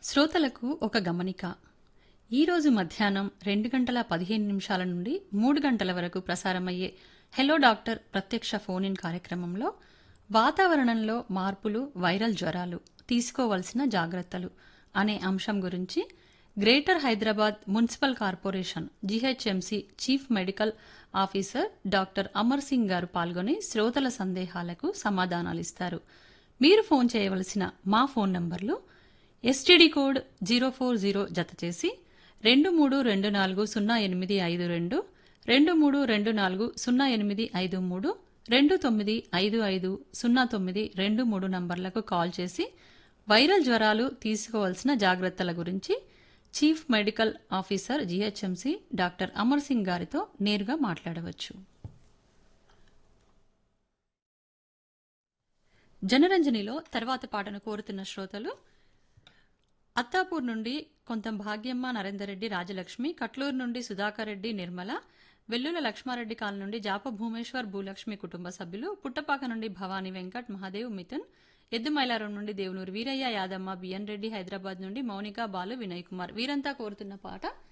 శ్రోతలకు ఒక గమనిక ఈరోజు మధ్యాహ్నం రెండు గంటల పదిహేను నిమిషాల నుండి మూడు గంటల వరకు ప్రసారమయ్యే హెలో డాక్టర్ ప్రత్యక్ష ఫోన్ ఇన్ కార్యక్రమంలో వాతావరణంలో మార్పులు వైరల్ జ్వరాలు తీసుకోవలసిన జాగ్రత్తలు అనే అంశం గురించి greater Hyderabad municipal corporation GHMC chief medical officer doctor Amar Singh garu పాల్గొని శ్రోతల సందేహాలకు సమాధానాలిస్తారు మీరు ఫోన్ చేయవలసిన మా ఫోన్ నంబర్లు STD code zero four zero జత చేసి రెండు మూడు రెండు నాలుగు సున్నా ఎనిమిది ఐదు రెండు రెండు మూడు రెండు నాలుగు సున్నా ఎనిమిది ఐదు మూడు రెండు తొమ్మిది ఐదు ఐదు సున్నా తొమ్మిది రెండు మూడు నంబర్లకు కాల్ చేసి వైరల్ జ్వరాలు తీసుకోవాల్సిన జాగ్రత్తల గురించి chief medical officer GHMC doctor Amar Singh గారితో నేరుగా మాట్లాడవచ్చు జనరంజనిలో తర్వాత పాటను కోరుతున్న శ్రోతలు అత్తాపూర్ నుండి కొంత భాగ్యమ్మ నరేందర్ రెడ్డి రాజలక్ష్మి కట్లూరు నుండి సుధాకర్ రెడ్డి నిర్మల వెల్లుల లక్ష్మారెడ్డి కాల నుండి జాప భూమేశ్వర్ భూలక్ష్మి కుటుంబ సభ్యులు పుట్టపాక నుండి భవానీ వెంకట్ మహాదేవ్ మిథున్ ఎద్దుమైలారం నుండి దేవునూరు వీరయ్య యాదమ్మ బిఎన్ రెడ్డి హైదరాబాద్ నుండి మౌనిక బాలు వినయ్ కుమార్ వీరంతా కోరుతున్న పాట